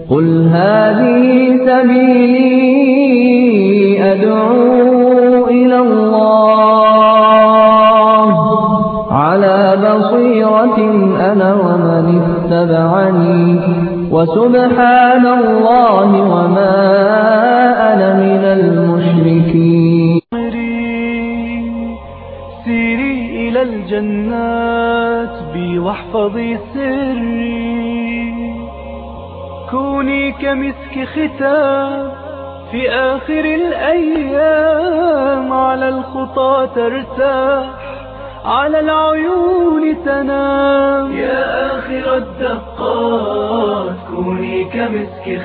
قل هذه سبيلي أدعو إلى الله على بصيرة أنا ومن اتبعني وسبحان الله وما أنا من المشركين سيري إلى الجنات بي واحفظي سري كوني كمسك ختام في آخر الأيام على الخطى ترتاح على العيون تنام يا آخر الدقات كوني كمسك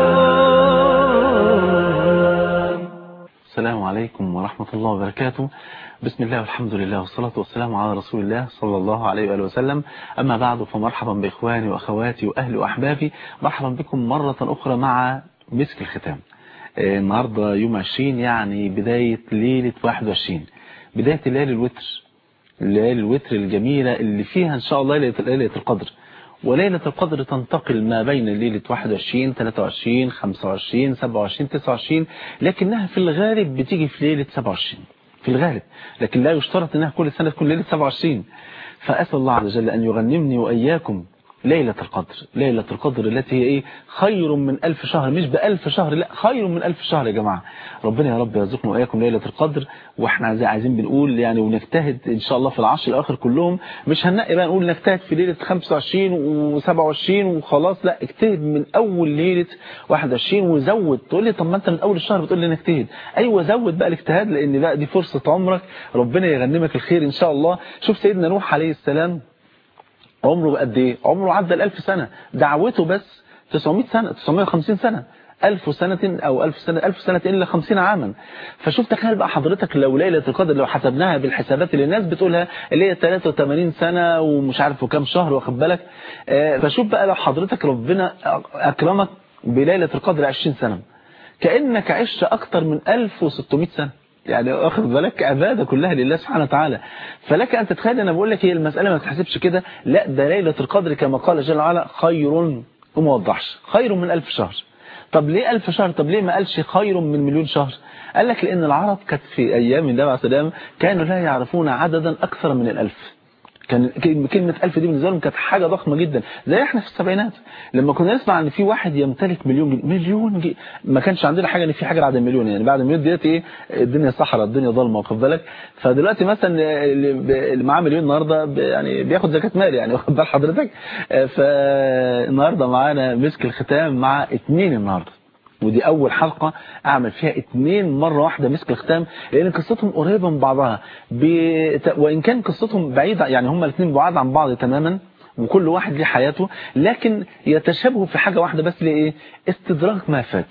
ختام السلام عليكم ورحمة الله وبركاته بسم الله والحمد لله والصلاة والسلام على رسول الله صلى الله عليه وآله وسلم أما بعد فمرحبا بإخواني وأخواتي وأهلي وأحبابي مرحبا بكم مرة أخرى مع مسك الختام آه، النهاردة يوم 20 يعني بداية ليلة 21 بداية ليلة الوتر ليلة الوتر الجميلة اللي فيها إن شاء الله ليلة ليلة القدر وليلة القدر تنتقل ما بين ليلة 21 23 25 27 29 لكنها في الغالب بتيجي في ليلة 27 في الغالب لكن لا يشترط انها كل سنة تكون ليلة 27 فأسأل الله عز وجل أن يغنمني وإياكم ليلة القدر ليلة القدر التي هي إيه خير من ألف شهر مش بألف شهر لا خير من ألف شهر يا جماعة ربنا يا رب يرزقنا وإياكم ليلة القدر وإحنا عايزين عايزين بنقول يعني ونجتهد إن شاء الله في العشر الآخر كلهم مش هنقي بقى نقول نجتهد في ليلة 25 و27 وخلاص لا اجتهد من أول ليلة 21 وزود تقول لي طب ما أنت من أول الشهر بتقول لي نجتهد أيوة زود بقى الاجتهاد لأن بقى دي فرصة عمرك ربنا يغنمك الخير إن شاء الله شوف سيدنا نوح عليه السلام عمره قد ايه عمره عدى الألف سنة دعوته بس 900 سنة 950 سنة ألف سنة أو ألف سنة ألف سنة إلا خمسين عاما فشوف تخيل بقى حضرتك لو ليلة القدر لو حسبناها بالحسابات اللي الناس بتقولها اللي هي 83 سنة ومش عارف وكام شهر واخد بالك آه، فشوف بقى لو حضرتك ربنا أكرمك بليلة القدر 20 سنة كأنك عشت أكتر من 1600 سنة يعني واخد بالك عبادة كلها لله سبحانه وتعالى فلك أن تتخيل أنا بقول لك هي المسألة ما تحسبش كده لا ده ليلة القدر كما قال جل وعلا خير وما وضحش خير من ألف شهر طب ليه ألف شهر طب ليه ما قالش خير من مليون شهر قال لك لأن العرب كانت في أيام النبي عليه السلام كانوا لا يعرفون عددا أكثر من الألف كان كلمة ألف دي بالنسبة لهم كانت حاجة ضخمة جدا زي احنا في السبعينات لما كنا نسمع ان في واحد يمتلك مليون جنيه مليون جنيه ما كانش عندنا حاجة ان في حاجة بعد المليون يعني بعد المليون ديت ايه الدنيا صحراء الدنيا ظلمة واخد بالك فدلوقتي مثلا اللي معاه مليون النهارده يعني بياخد زكاة مال يعني واخد بال حضرتك فالنهارده معانا مسك الختام مع اتنين النهارده ودي أول حلقة أعمل فيها اتنين مرة واحدة مسك الختام لأن قصتهم قريبة من بعضها بت... وإن كان قصتهم بعيدة يعني هما الاثنين بعاد عن بعض تماما وكل واحد ليه حياته لكن يتشابهوا في حاجة واحدة بس لإيه استدراك ما فات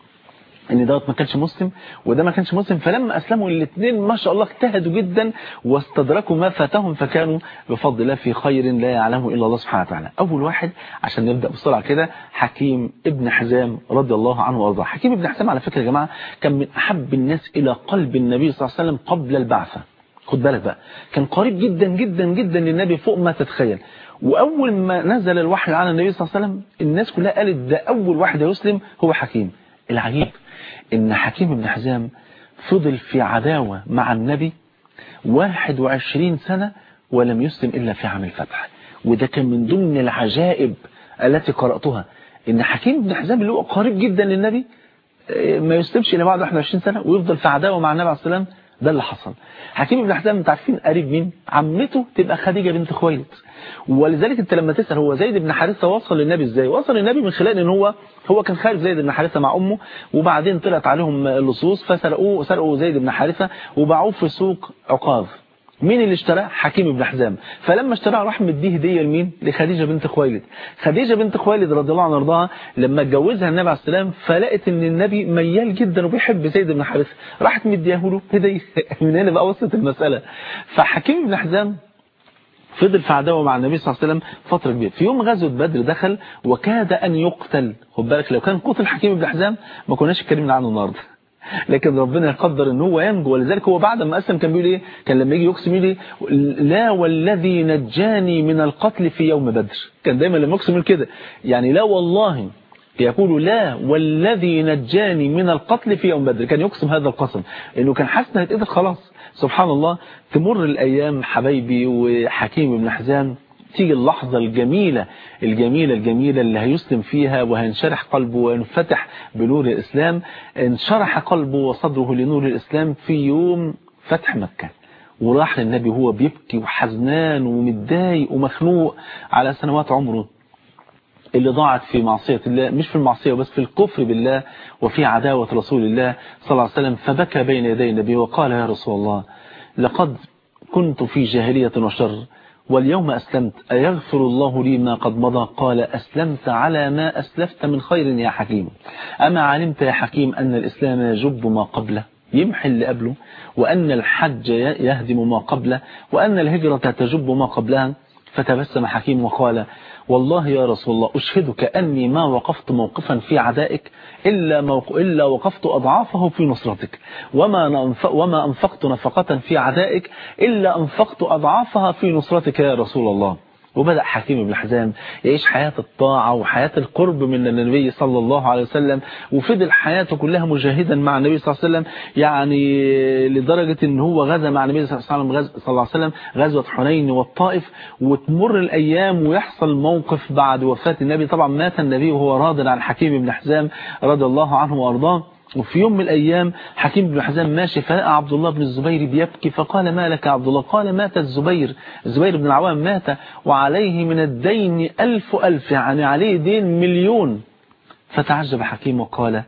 ان دوت ما كانش مسلم وده ما كانش مسلم فلما اسلموا الاثنين ما شاء الله اجتهدوا جدا واستدركوا ما فاتهم فكانوا بفضل الله في خير لا يعلمه الا الله سبحانه وتعالى اول واحد عشان نبدا بسرعه كده حكيم ابن حزام رضي الله عنه وارضاه حكيم ابن حزام على فكره يا جماعه كان من احب الناس الى قلب النبي صلى الله عليه وسلم قبل البعثه خد بالك بقى كان قريب جدا جدا جدا للنبي فوق ما تتخيل واول ما نزل الوحي على النبي صلى الله عليه وسلم الناس كلها قالت ده اول واحد يسلم هو حكيم العجيب ان حكيم بن حزام فضل في عداوة مع النبي 21 سنة ولم يسلم إلا في عام الفتح وده كان من ضمن العجائب التي قرأتها ان حكيم بن حزام اللي هو قريب جدا للنبي ما يسلمش إلا بعد 21 سنة ويفضل في عداوة مع النبي عليه السلام ده اللي حصل حكيم بن حزام انتوا عارفين قريب مين عمته تبقى خديجة بنت خويلد ولذلك انت لما تسأل هو زيد بن حارثة وصل للنبي ازاي وصل للنبي من خلال ان هو هو كان خالف زيد بن حارثة مع امه وبعدين طلعت عليهم اللصوص فسرقوه سرقوا زيد بن حارثة وباعوه في سوق عقاظ مين اللي اشتراه حكيم بن حزام فلما اشتراه راح مديه هديه لمين لخديجه بنت خويلد خديجه بنت خويلد رضي الله عنها وارضاها لما اتجوزها النبي عليه السلام فلقت ان النبي ميال جدا وبيحب زيد بن حارثه راحت مدياه له هديه من هنا بقى وصلت المساله فحكيم بن حزام فضل في عداوه مع النبي صلى الله عليه وسلم فتره كبيره في يوم غزوه بدر دخل وكاد ان يقتل خد بالك لو كان قتل حكيم بن حزام ما كناش اتكلمنا عنه النهارده لكن ربنا يقدر ان هو ينجو ولذلك هو بعد ما اسلم كان بيقول ايه كان لما يجي يقسم يقول ايه لا والذي نجاني من القتل في يوم بدر كان دايما لما يقسم كده يعني لا والله يقول لا والذي نجاني من القتل في يوم بدر كان يقسم هذا القسم انه كان حاسس انه هيتقتل خلاص سبحان الله تمر الايام حبايبي وحكيم بن حزام تيجي اللحظة الجميلة الجميلة الجميلة اللي هيسلم فيها وهينشرح قلبه وينفتح بنور الإسلام انشرح قلبه وصدره لنور الإسلام في يوم فتح مكة وراح للنبي وهو بيبكي وحزنان ومتضايق ومخنوق على سنوات عمره اللي ضاعت في معصية الله مش في المعصية بس في الكفر بالله وفي عداوة رسول الله صلى الله عليه وسلم فبكى بين يدي النبي وقال يا رسول الله لقد كنت في جاهلية وشر واليوم أسلمت أيغفر الله لي ما قد مضى قال أسلمت على ما أسلفت من خير يا حكيم أما علمت يا حكيم أن الإسلام يجب ما قبله يمحي اللي قبله وأن الحج يهدم ما قبله وأن الهجرة تجب ما قبلها فتبسم حكيم وقال والله يا رسول الله أشهدك أني ما وقفت موقفا في عدائك إلا, موق... إلا وقفت أضعافه في نصرتك وما, ننف... وما أنفقت نفقة في عدائك إلا أنفقت أضعافها في نصرتك يا رسول الله وبدأ حكيم بن حزام يعيش حياة الطاعة وحياة القرب من النبي صلى الله عليه وسلم وفضل حياته كلها مجاهدا مع النبي صلى الله عليه وسلم يعني لدرجة ان هو غزا مع النبي صلى الله عليه وسلم غزوة حنين والطائف وتمر الأيام ويحصل موقف بعد وفاة النبي طبعا مات النبي وهو راض عن حكيم بن حزام رضي الله عنه وأرضاه وفي يوم من الأيام حكيم بن حزام ماشي فلقى عبد الله بن الزبير بيبكي فقال ما لك عبد الله قال مات الزبير الزبير بن العوام مات وعليه من الدين ألف ألف يعني عليه دين مليون فتعجب حكيم وقال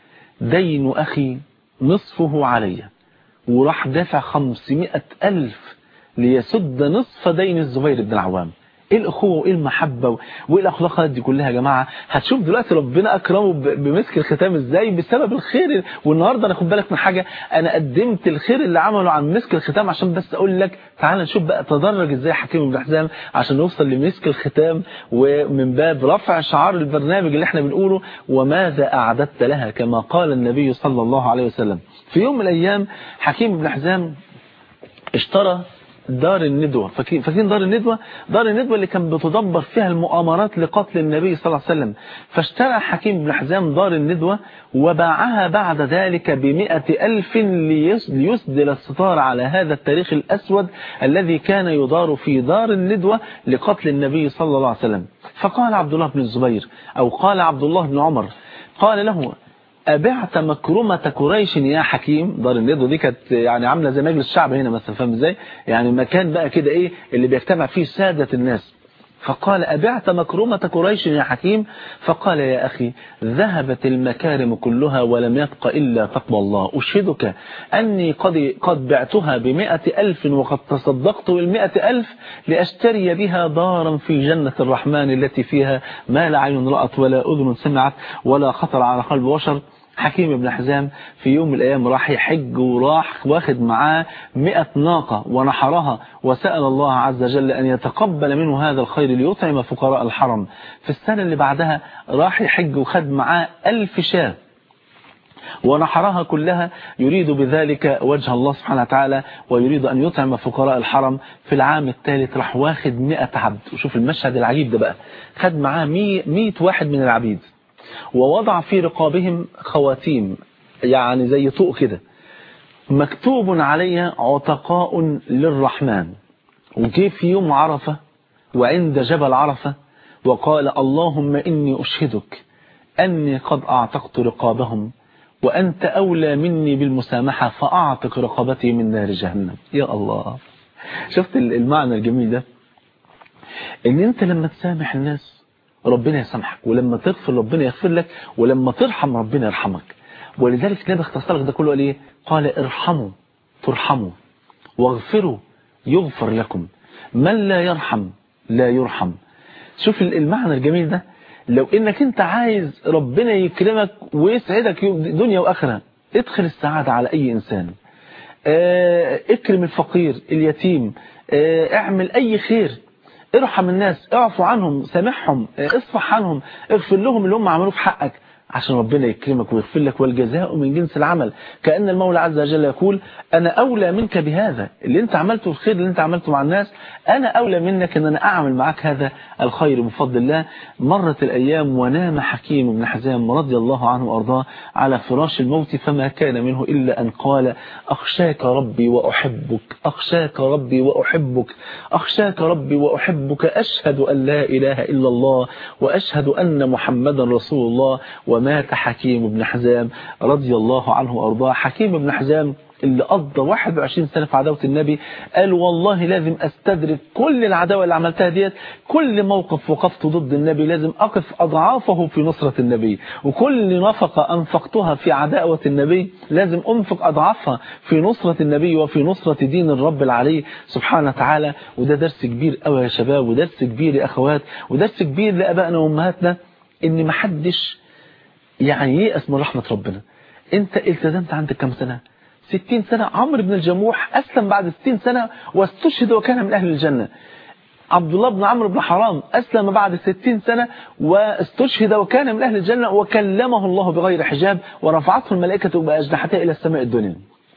دين أخي نصفه علي وراح دافع خمسمائة ألف ليسد نصف دين الزبير بن العوام ايه الاخوه وايه المحبه وايه الاخلاقات دي كلها يا جماعه هتشوف دلوقتي ربنا اكرمه بمسك الختام ازاي بسبب الخير والنهارده انا خد بالك من حاجه انا قدمت الخير اللي عمله عن مسك الختام عشان بس اقول لك تعال نشوف بقى تدرج ازاي حكيم بن حزام عشان نوصل لمسك الختام ومن باب رفع شعار البرنامج اللي احنا بنقوله وماذا اعددت لها كما قال النبي صلى الله عليه وسلم في يوم من الايام حكيم بن حزام اشترى دار الندوة فاكرين دار الندوة دار الندوة اللي كان بتدبر فيها المؤامرات لقتل النبي صلى الله عليه وسلم فاشترى حكيم بن حزام دار الندوة وباعها بعد ذلك بمئة ألف ليسدل الستار على هذا التاريخ الأسود الذي كان يدار في دار الندوة لقتل النبي صلى الله عليه وسلم فقال عبد الله بن الزبير أو قال عبد الله بن عمر قال له أبعت مكرمة قريش يا حكيم دار الندوة دي كانت يعني عاملة زي مجلس الشعب هنا مثلا فاهم ازاي يعني مكان بقى كده ايه اللي بيجتمع فيه سادة الناس فقال أبعت مكرمة قريش يا حكيم فقال يا أخي ذهبت المكارم كلها ولم يبق إلا تقوى الله أشهدك أني قد, قد بعتها بمئة ألف وقد تصدقت بالمئة ألف لأشتري بها دارا في جنة الرحمن التي فيها ما لا عين رأت ولا أذن سمعت ولا خطر على قلب بشر حكيم بن حزام في يوم من الأيام راح يحج وراح واخد معاه مئة ناقة ونحرها وسأل الله عز وجل أن يتقبل منه هذا الخير ليطعم فقراء الحرم في السنة اللي بعدها راح يحج وخد معاه ألف شاة ونحرها كلها يريد بذلك وجه الله سبحانه وتعالى ويريد أن يطعم فقراء الحرم في العام الثالث راح واخد مئة عبد وشوف المشهد العجيب ده بقى خد معاه مئة واحد من العبيد ووضع في رقابهم خواتيم يعني زي طوق كده مكتوب عليها عتقاء للرحمن وجي في يوم عرفة وعند جبل عرفة وقال اللهم إني أشهدك أني قد أعتقت رقابهم وأنت أولى مني بالمسامحة فأعتق رقبتي من نار جهنم يا الله شفت المعنى الجميل ده ان انت لما تسامح الناس ربنا يسامحك ولما تغفر ربنا يغفر لك ولما ترحم ربنا يرحمك ولذلك النبي اختصر لك ده كله قال ايه قال ارحموا ترحموا واغفروا يغفر لكم من لا يرحم لا يرحم شوف المعنى الجميل ده لو انك انت عايز ربنا يكرمك ويسعدك دنيا واخره ادخل السعادة على اي انسان اه اكرم الفقير اليتيم اه اعمل اي خير ارحم الناس اعفو عنهم سامحهم اه اصفح عنهم اغفر لهم اللي هم عملوه في حقك عشان ربنا يكرمك ويغفر لك والجزاء من جنس العمل كأن المولى عز وجل يقول أنا أولى منك بهذا اللي انت عملته الخير اللي انت عملته مع الناس أنا أولى منك أن أنا أعمل معك هذا الخير بفضل الله مرت الأيام ونام حكيم بن حزام رضي الله عنه وأرضاه على فراش الموت فما كان منه إلا أن قال أخشاك ربي وأحبك أخشاك ربي وأحبك أخشاك ربي وأحبك أشهد أن لا إله إلا الله وأشهد أن محمدا رسول الله ومات حكيم بن حزام رضي الله عنه وأرضاه حكيم بن حزام اللي قضى 21 سنة في عداوة النبي قال والله لازم استدرك كل العداوة اللي عملتها ديت كل موقف وقفت ضد النبي لازم أقف أضعافه في نصرة النبي وكل نفقة أنفقتها في عداوة النبي لازم أنفق أضعافها في نصرة النبي وفي نصرة دين الرب العلي سبحانه وتعالى وده درس كبير قوي يا شباب ودرس كبير يا أخوات ودرس كبير لأبائنا وأمهاتنا إن محدش يعني ييأس من رحمة ربنا انت التزمت عندك كم سنة 60 سنة عمرو بن الجموح أسلم بعد 60 سنة واستشهد وكان من أهل الجنة عبد الله بن عمرو بن حرام أسلم بعد 60 سنة واستشهد وكان من أهل الجنة وكلمه الله بغير حجاب ورفعته الملائكة بأجنحتها إلى السماء الدنيا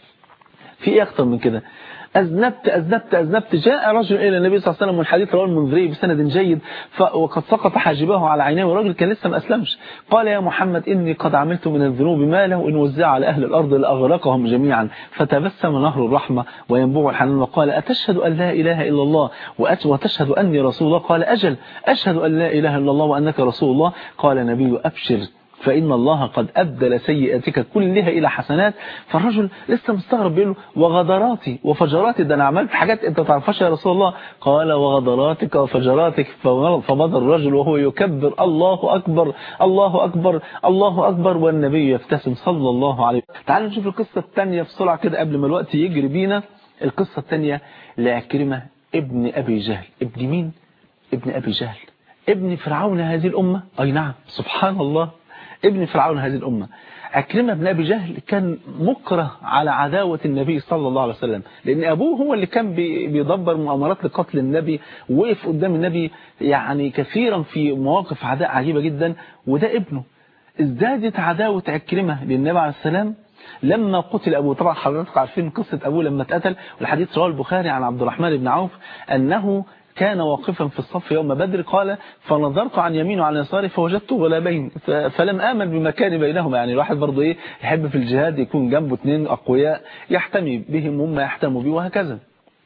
في إيه أكثر من كده أذنبت أذنبت أذنبت جاء رجل إلى النبي صلى الله عليه وسلم من حديث رواه المنذري بسند جيد وقد سقط حاجبه على عينيه والراجل كان لسه ما أسلمش قال يا محمد إني قد عملت من الذنوب ما له إن وزع على أهل الأرض لأغرقهم جميعا فتبسم نهر الرحمة وينبوع الحنان وقال أتشهد أن لا إله إلا الله وتشهد أني رسول الله قال أجل أشهد أن لا إله إلا الله وأنك رسول الله قال النبي أبشر فإن الله قد أبدل سيئاتك كلها إلى حسنات فالرجل لسه مستغرب بيقول له وغدراتي وفجراتي ده أنا عملت حاجات أنت تعرفهاش يا رسول الله قال وغدراتك وفجراتك فمضى الرجل وهو يكبر الله أكبر الله أكبر الله أكبر والنبي يبتسم صلى الله عليه وسلم تعالوا نشوف القصة الثانية بسرعة كده قبل ما الوقت يجري بينا القصة الثانية لعكرمة ابن أبي جهل ابن مين؟ ابن أبي جهل ابن فرعون هذه الأمة أي نعم سبحان الله ابن فرعون هذه الأمة أكرمة بن أبي جهل كان مكره على عداوة النبي صلى الله عليه وسلم لأن أبوه هو اللي كان بيدبر مؤامرات لقتل النبي وقف قدام النبي يعني كثيرا في مواقف عداء عجيبة جدا وده ابنه ازدادت عداوة أكرمة للنبي عليه السلام لما قتل أبوه طبعا حضراتكم عارفين قصة أبوه لما اتقتل والحديث رواه البخاري عن عبد الرحمن بن عوف أنه كان واقفا في الصف يوم بدر قال فنظرت عن يمينه وعن يساره فوجدت غلابين فلم آمن بمكان بينهما يعني الواحد برضه ايه يحب في الجهاد يكون جنبه اثنين أقوياء يحتمي بهم هم يحتموا به وهكذا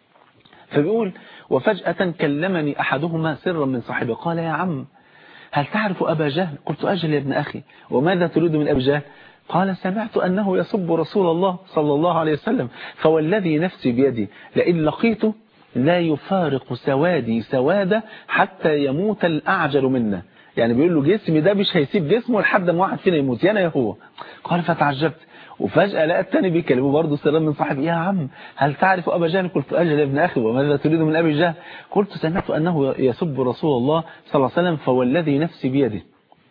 فبيقول وفجأة كلمني أحدهما سرا من صاحبه قال يا عم هل تعرف أبا جهل قلت أجل يا ابن أخي وماذا تريد من أبي جهل قال سمعت أنه يسب رسول الله صلى الله عليه وسلم فوالذي نفسي بيدي لئن لقيته لا يفارق سوادي سوادة حتى يموت الأعجل منا يعني بيقول له جسمي ده مش هيسيب جسمه لحد ما واحد فينا يموت يا انا يا هو قال فتعجبت وفجأة لقى التاني بيكلمه برضه سلام من صاحبي يا عم هل تعرف أبا جهل قلت أجل يا ابن أخي وماذا تريد من أبي جهل قلت سمعت أنه يسب رسول الله صلى الله عليه وسلم فوالذي نفسي بيده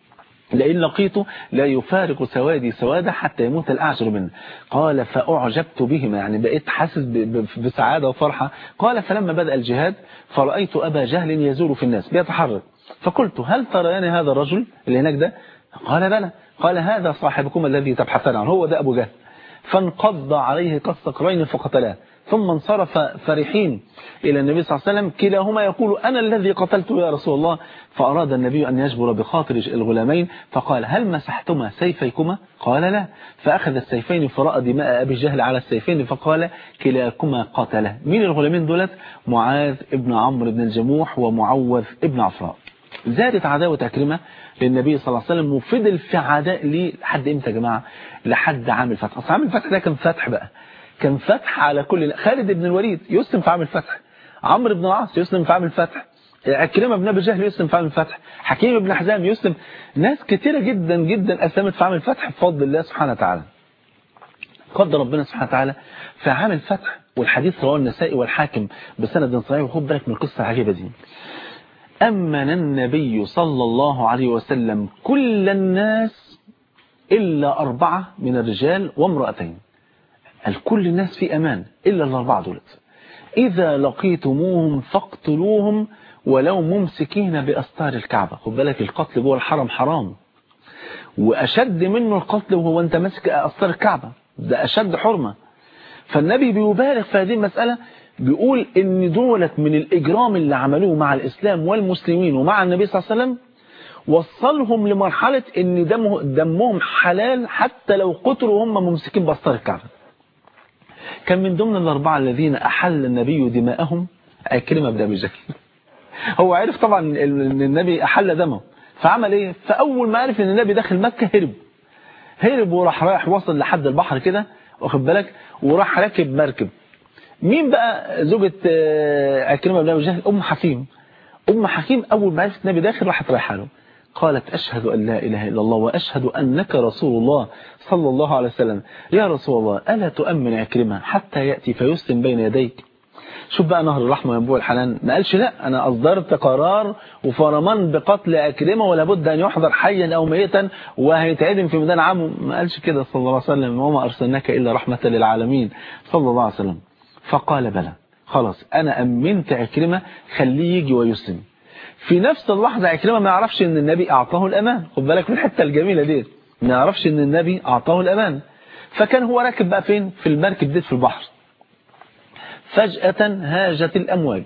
لئن لقيته لا يفارق سوادي سوادا حتى يموت الأعجل منه قال فأعجبت بهما يعني بقيت حاسس بسعادة وفرحة قال فلما بدأ الجهاد فرأيت أبا جهل يزور في الناس بيتحرك فقلت هل تريان هذا الرجل اللي هناك ده قال بلى قال هذا صاحبكم الذي تبحثان عنه هو ده أبو جهل فانقض عليه كالصقرين فقتلاه ثم انصرف فرحين إلى النبي صلى الله عليه وسلم كلاهما يقول أنا الذي قتلته يا رسول الله فأراد النبي أن يجبر بخاطر الغلامين فقال هل مسحتما سيفيكما قال لا فأخذ السيفين فرأى دماء أبي جهل على السيفين فقال كلاكما قتله مين الغلامين دولت معاذ ابن عمرو بن الجموح ومعوذ ابن عفراء زادت عداوة أكرمة للنبي صلى الله عليه وسلم وفضل في عداء ليه لحد امتى يا جماعة لحد عام الفتح أصل عام الفتح ده كان فتح بقى كان فتح على كل خالد بن الوليد يسلم في عام الفتح عمرو بن العاص يسلم في عام الفتح عكرمة بن أبي جهل يسلم في عام الفتح حكيم بن حزام يسلم ناس كتيرة جدا جدا أسلمت في عام الفتح بفضل الله سبحانه وتعالى قدر ربنا سبحانه وتعالى في عام الفتح والحديث رواه النسائي والحاكم بسند صحيح وخد بالك من القصة العجيبة دي أمن النبي صلى الله عليه وسلم كل الناس إلا أربعة من الرجال وامرأتين الكل الناس في أمان إلا الأربعة دولت إذا لقيتموهم فاقتلوهم ولو ممسكين بأستار الكعبة خد بالك القتل جوه الحرم حرام وأشد منه القتل وهو أنت ماسك أسطار الكعبة ده أشد حرمة فالنبي بيبالغ في هذه المسألة بيقول ان دولت من الإجرام اللي عملوه مع الإسلام والمسلمين ومع النبي صلى الله عليه وسلم وصلهم لمرحلة ان دمه دمهم حلال حتى لو قتلوا هم ممسكين بأسطار الكعبة كان من ضمن الأربعة الذين أحل النبي دماءهم عكرمة بن أبي جهل هو عرف طبعا ان النبي أحل دمه فعمل ايه فأول ما عرف ان النبي داخل مكة هرب هرب وراح رايح وصل لحد البحر كده واخد بالك وراح راكب مركب مين بقى زوجة عكرمة بن أبي جهل أم حكيم أم حكيم أول ما عرفت النبي داخل راحت رايحه له قالت أشهد أن لا إله إلا الله وأشهد أنك رسول الله صلى الله عليه وسلم يا رسول الله ألا تؤمن عكرمة حتى يأتي فيسلم بين يديك شوف بقى نهر الرحمة وينبوع الحنان ما قالش لا أنا أصدرت قرار وفرمان بقتل أكرمة ولا بد أن يحضر حيا أو ميتا وهيتعدم في ميدان عام ما قالش كده صلى الله عليه وسلم وما أرسلناك إلا رحمة للعالمين صلى الله عليه وسلم فقال بلى خلاص أنا أمنت عكرمة خليه يجي ويسلم في نفس اللحظة عكرمة ما يعرفش ان النبي اعطاه الامان خد بالك من الحته الجميلة دي ما يعرفش ان النبي اعطاه الامان فكان هو راكب بقى فين في المركب دي في البحر فجأة هاجت الامواج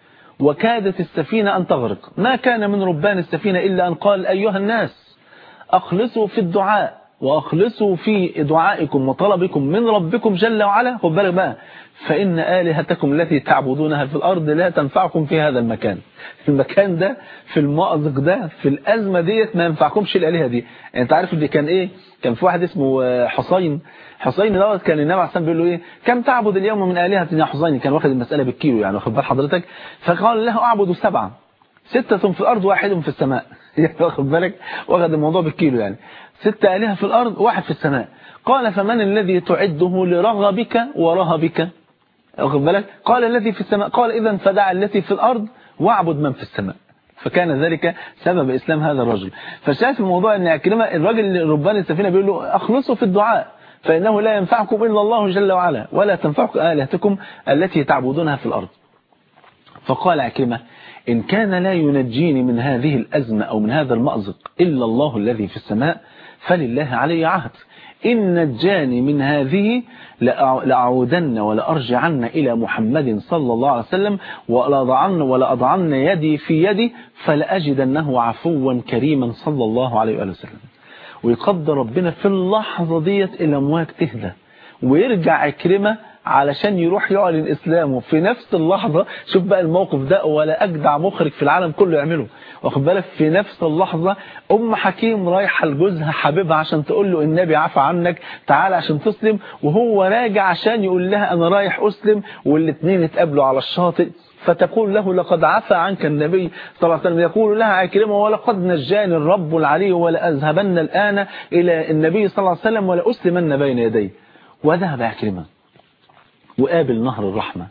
وكادت السفينة ان تغرق ما كان من ربان السفينة الا ان قال ايها الناس اخلصوا في الدعاء واخلصوا في دعائكم وطلبكم من ربكم جل وعلا خد بالك بقى فإن آلهتكم التي تعبدونها في الأرض لا تنفعكم في هذا المكان المكان ده في المأزق ده في الأزمة ديت ما ينفعكمش الآلهة دي يعني انت عارف اللي كان إيه كان في واحد اسمه حسين حسين دوت كان النبي عليه الصلاة بيقول له إيه كم تعبد اليوم من آلهة يا حسين كان واخد المسألة بالكيلو يعني واخد بال حضرتك فقال له أعبد سبعة ستة في الأرض واحد في السماء يعني واخد بالك واخد الموضوع بالكيلو يعني ستة آلهة في الأرض واحد في السماء قال فمن الذي تعده لرغبك ورهبك واخد بالك قال الذي في السماء قال إذا فدع التي في الأرض واعبد من في السماء فكان ذلك سبب إسلام هذا الرجل فشاف الموضوع أن عكرمة الراجل اللي ربان السفينة بيقول له أخلصوا في الدعاء فإنه لا ينفعكم إلا الله جل وعلا ولا تنفعكم آلهتكم التي تعبدونها في الأرض فقال عكرمة إن كان لا ينجيني من هذه الأزمة أو من هذا المأزق إلا الله الذي في السماء فلله علي عهد إن نجاني من هذه لأعودن ولأرجعن إلى محمد صلى الله عليه وسلم ولأضعن, ولأضعن يدي في يدي فلأجدنه عفوا كريما صلى الله عليه وسلم ويقدر ربنا في اللحظة ديت الأمواج تهدى ويرجع عكرمة علشان يروح يعلن إسلامه في نفس اللحظة شوف بقى الموقف ده ولا أجدع مخرج في العالم كله يعمله واخد بالك في نفس اللحظة أم حكيم رايحة لجوزها حبيبها عشان تقول له النبي عفى عنك تعال عشان تسلم وهو راجع عشان يقول لها أنا رايح أسلم والاثنين اتقابلوا على الشاطئ فتقول له لقد عفى عنك النبي صلى الله عليه وسلم يقول لها عكرمة ولقد نجاني الرب العلي ولأذهبن الآن إلى النبي صلى الله عليه وسلم ولأسلمن بين يديه وذهب عكرمة وقابل نهر الرحمة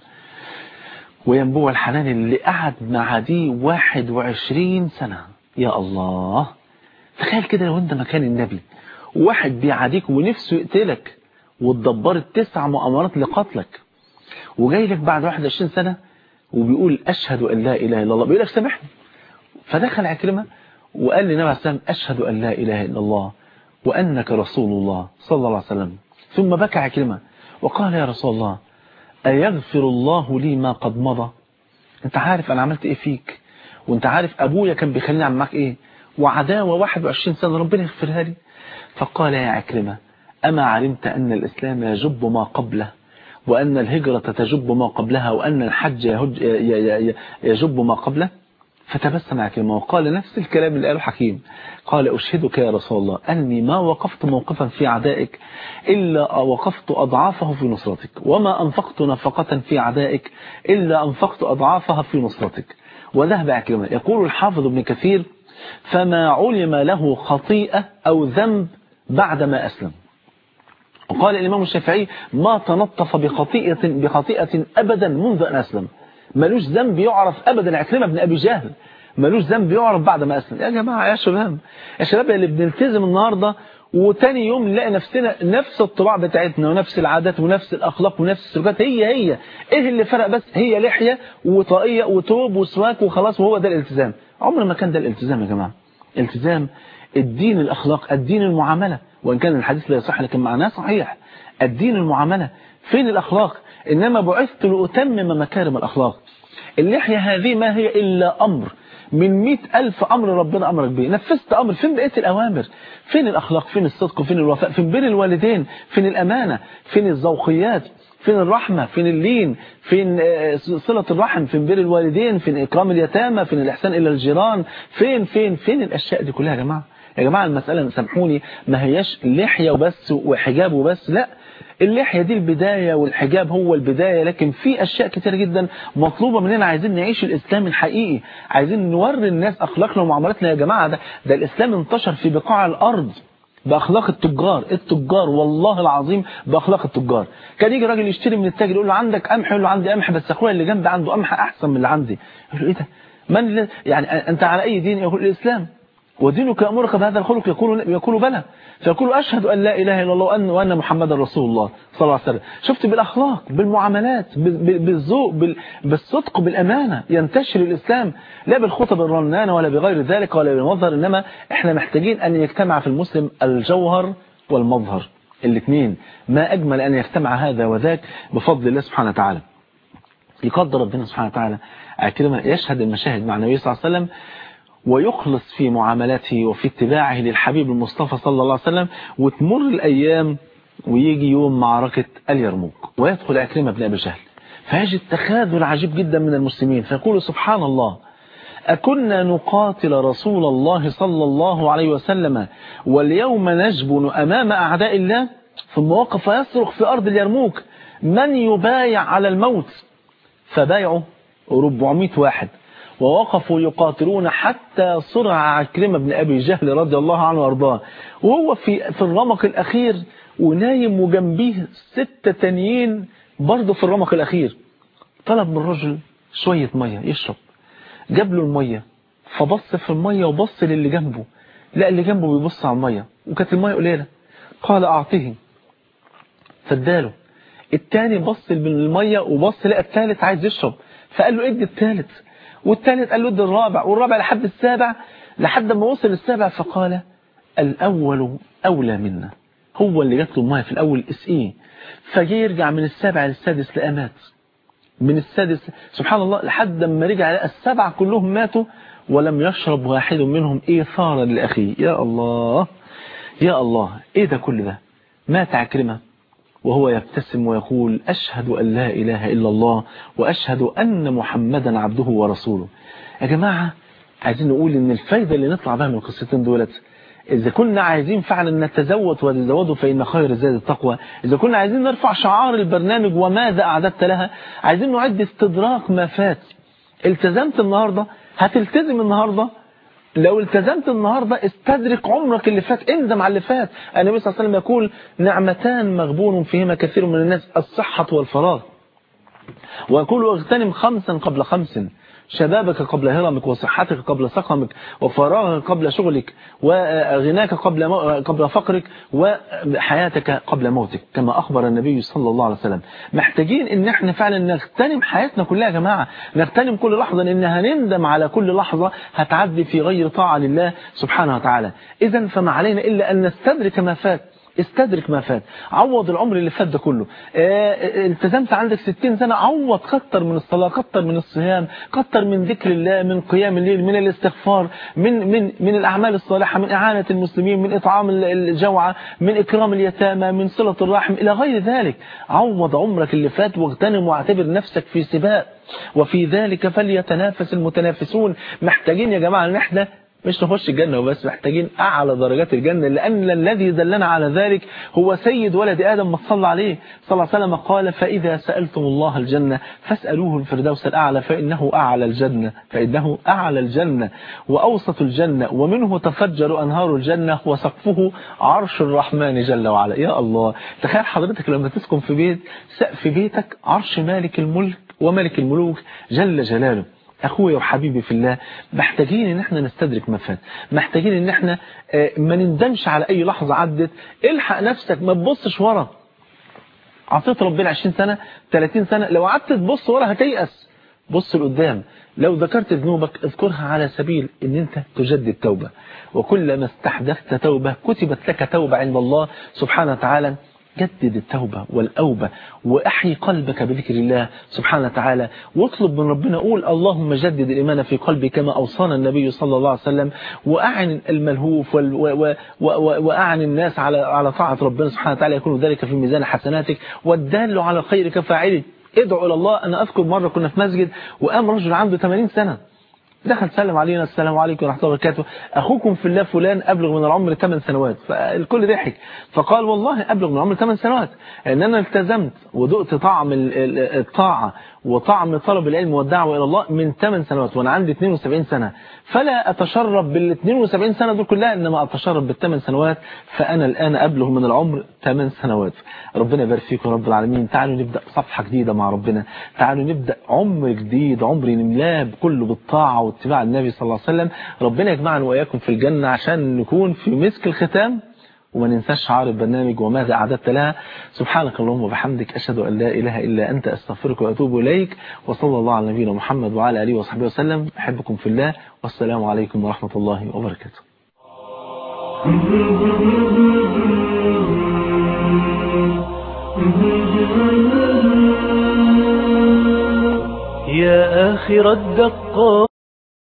وينبوع الحنان اللي قعد مع دي 21 سنة يا الله تخيل كده لو انت مكان النبي واحد بيعاديك ونفسه يقتلك واتدبرت تسع مؤامرات لقتلك وجاي لك بعد 21 سنة وبيقول أشهد أن لا إله إلا الله بيقول لك سامحني فدخل عكرمة وقال للنبي عليه السلام أشهد أن لا إله إلا الله وأنك رسول الله صلى الله عليه وسلم ثم بكى عكرمة وقال يا رسول الله أيغفر الله لي ما قد مضى انت عارف أنا عملت إيه فيك وانت عارف أبويا كان بيخليني أعمل معاك إيه وعداوة 21 سنة ربنا يغفرها لي فقال يا عكرمة أما علمت أن الإسلام يجب ما قبله وأن الهجرة تجب ما قبلها وأن الحج يجب ما قبله فتبسم عكرمة وقال نفس الكلام اللي قاله حكيم قال أشهدك يا رسول الله أني ما وقفت موقفا في عدائك إلا وقفت أضعافه في نصرتك وما أنفقت نفقة في عدائك إلا أنفقت أضعافها في نصرتك وذهب عكرمة يقول الحافظ ابن كثير فما علم له خطيئة أو ذنب بعدما أسلم وقال الإمام الشافعي ما تنطف بخطيئة, بخطيئة أبدا منذ أن أسلم ملوش ذنب يعرف أبدا عكرمة بن أبي جهل ملوش ذنب يعرف بعد ما أسلم يا جماعة يا شباب يا شباب اللي بنلتزم النهاردة وتاني يوم نلاقي نفسنا نفس الطباع بتاعتنا ونفس العادات ونفس الأخلاق ونفس السلوكات هي هي إيه اللي فرق بس هي لحية وطاقية وتوب وسواك وخلاص وهو ده الالتزام عمر ما كان ده الالتزام يا جماعة التزام الدين الأخلاق الدين المعاملة وإن كان الحديث لا يصح لكن معناه صحيح الدين المعاملة فين الأخلاق إنما بعثت لأتمم مكارم الأخلاق اللحية هذه ما هي إلا أمر من مئة ألف أمر ربنا أمرك به نفذت أمر فين بقية الأوامر فين الأخلاق فين الصدق فين الوفاء فين بين الوالدين فين الأمانة فين الذوقيات فين الرحمة فين اللين فين صلة الرحم فين بين الوالدين فين إكرام اليتامى فين الإحسان إلى الجيران فين فين فين الأشياء دي كلها يا جماعة يا جماعة المسألة سامحوني ما هياش لحية وبس وحجاب وبس لا اللحية دي البداية والحجاب هو البداية لكن في أشياء كتير جدا مطلوبة مننا عايزين نعيش الإسلام الحقيقي عايزين نوري الناس أخلاقنا ومعاملاتنا يا جماعة ده, ده الإسلام انتشر في بقاع الأرض بأخلاق التجار التجار والله العظيم بأخلاق التجار كان يجي راجل يشتري من التاجر يقول له عندك قمح يقول له عندي قمح بس أخويا اللي جنبي عنده قمح أحسن من اللي عندي يقول له إيه ده من يعني أنت على أي دين يقول الإسلام ودينك يأمرك بهذا الخلق يقول يقول بلى فيقول أشهد أن لا إله إلا الله وأن, وأن محمد رسول الله صلى الله عليه وسلم شفت بالأخلاق بالمعاملات بالذوق بالصدق بالأمانة ينتشر الإسلام لا بالخطب الرنانة ولا بغير ذلك ولا بالمظهر إنما إحنا محتاجين أن يجتمع في المسلم الجوهر والمظهر الاثنين ما أجمل أن يجتمع هذا وذاك بفضل الله سبحانه وتعالى يقدر ربنا سبحانه وتعالى كده يشهد المشاهد مع النبي صلى الله عليه وسلم ويخلص في معاملته وفي اتباعه للحبيب المصطفى صلى الله عليه وسلم وتمر الأيام ويجي يوم معركة اليرموك ويدخل عكرمة بن أبي جهل فيجد تخاذل عجيب جدا من المسلمين فيقول سبحان الله أكنا نقاتل رسول الله صلى الله عليه وسلم واليوم نجبن أمام أعداء الله ثم وقف يصرخ في أرض اليرموك من يبايع على الموت فبايعوا 400 واحد ووقفوا يقاتلون حتى صرع عكرمة بن أبي جهل رضي الله عنه وارضاه وهو في في الرمق الأخير ونايم وجنبيه ستة تانيين برضه في الرمق الأخير طلب من الرجل شوية مية يشرب جاب له المية فبص في المية وبص للي جنبه لا اللي جنبه بيبص على المية وكانت المية قليلة قال أعطيه فاداله التاني بص بالمية وبص لقى التالت عايز يشرب فقال له ادي التالت والثالث قال له ادي الرابع والرابع لحد السابع لحد ما وصل السابع فقال الأول أولى منا هو اللي جات له الميه في الأول اسقيه فجي يرجع من السابع للسادس لأمات من السادس سبحان الله لحد ما رجع لقى السبعة كلهم ماتوا ولم يشرب واحد منهم إيثارا لأخيه يا الله يا الله إيه ده كل ده مات عكرمة وهو يبتسم ويقول أشهد أن لا إله إلا الله وأشهد أن محمدا عبده ورسوله يا جماعة عايزين نقول إن الفايدة اللي نطلع بها من القصتين دولت إذا كنا عايزين فعلا نتزود وتزودوا فإن خير الزاد التقوى إذا كنا عايزين نرفع شعار البرنامج وماذا أعددت لها عايزين نعد استدراك ما فات التزمت النهاردة هتلتزم النهاردة لو التزمت النهاردة استدرك عمرك اللي فات اندم على اللي فات النبي صلى الله عليه وسلم يقول نعمتان مغبون فيهما كثير من الناس الصحة والفراغ ويقول اغتنم خمسا قبل خمس شبابك قبل هرمك وصحتك قبل سقمك وفراغك قبل شغلك وغناك قبل قبل فقرك وحياتك قبل موتك كما أخبر النبي صلى الله عليه وسلم محتاجين ان احنا فعلا نغتنم حياتنا كلها يا جماعة نغتنم كل لحظة لان هنندم على كل لحظة هتعدي في غير طاعة لله سبحانه وتعالى إذا فما علينا إلا أن نستدرك ما فات استدرك ما فات عوض العمر اللي فات ده كله اه التزمت عندك 60 سنة عوض كتر من الصلاة كتر من الصيام كتر من ذكر الله من قيام الليل من الاستغفار من من من الأعمال الصالحة من إعانة المسلمين من إطعام الجوعى من إكرام اليتامى من صلة الرحم إلى غير ذلك عوض عمرك اللي فات واغتنم واعتبر نفسك في سباق وفي ذلك فليتنافس المتنافسون محتاجين يا جماعة ان احنا مش نخش الجنة وبس محتاجين أعلى درجات الجنة لأن الذي دلنا على ذلك هو سيد ولد آدم ما صلى عليه صلى الله عليه وسلم قال فإذا سألتم الله الجنة فاسألوه الفردوس الأعلى فإنه أعلى الجنة فإنه أعلى الجنة وأوسط الجنة ومنه تفجر أنهار الجنة وسقفه عرش الرحمن جل وعلا يا الله تخيل حضرتك لما تسكن في بيت سقف بيتك عرش مالك الملك وملك الملوك جل جلاله اخويا وحبيبي في الله محتاجين ان احنا نستدرك ما فات محتاجين ان احنا ما نندمش على اي لحظة عدت الحق نفسك ما تبصش ورا عطيت ربنا 20 سنة 30 سنة لو قعدت تبص ورا هتيأس بص لقدام لو ذكرت ذنوبك اذكرها على سبيل ان انت تجدد توبة وكلما استحدثت توبة كتبت لك توبة عند الله سبحانه وتعالى جدد التوبة والأوبة وأحيي قلبك بذكر الله سبحانه وتعالى واطلب من ربنا قول اللهم جدد الإيمان في قلبي كما أوصانا النبي صلى الله عليه وسلم وأعن الملهوف وال و و و وأعن الناس على على طاعة ربنا سبحانه وتعالى يكون ذلك في ميزان حسناتك والدال على الخير كفاعله ادعو إلى الله أنا أذكر مرة كنا في مسجد وقام رجل عنده 80 سنة دخل سلم علينا السلام عليكم ورحمة الله وبركاته أخوكم في الله فلان أبلغ من العمر 8 سنوات فالكل ضحك فقال والله أبلغ من العمر 8 سنوات أن أنا التزمت ودقت طعم الطاعة وطعم طلب العلم والدعوة إلى الله من 8 سنوات وأنا عندي 72 سنة فلا أتشرب بال 72 سنة دول كلها إنما أتشرب بالثمان سنوات فأنا الآن أبلغ من العمر 8 سنوات ربنا يبارك فيكم رب العالمين تعالوا نبدأ صفحة جديدة مع ربنا تعالوا نبدأ عمر جديد عمر نملاه كله بالطاعة واتباع النبي صلى الله عليه وسلم ربنا يجمعنا وإياكم في الجنة عشان نكون في مسك الختام وما ننساش شعار البرنامج وماذا أعددت لها سبحانك اللهم وبحمدك أشهد أن لا إله إلا أنت أستغفرك وأتوب إليك وصلى الله على نبينا محمد وعلى آله وصحبه وسلم أحبكم في الله والسلام عليكم ورحمة الله وبركاته يا آخر الدقات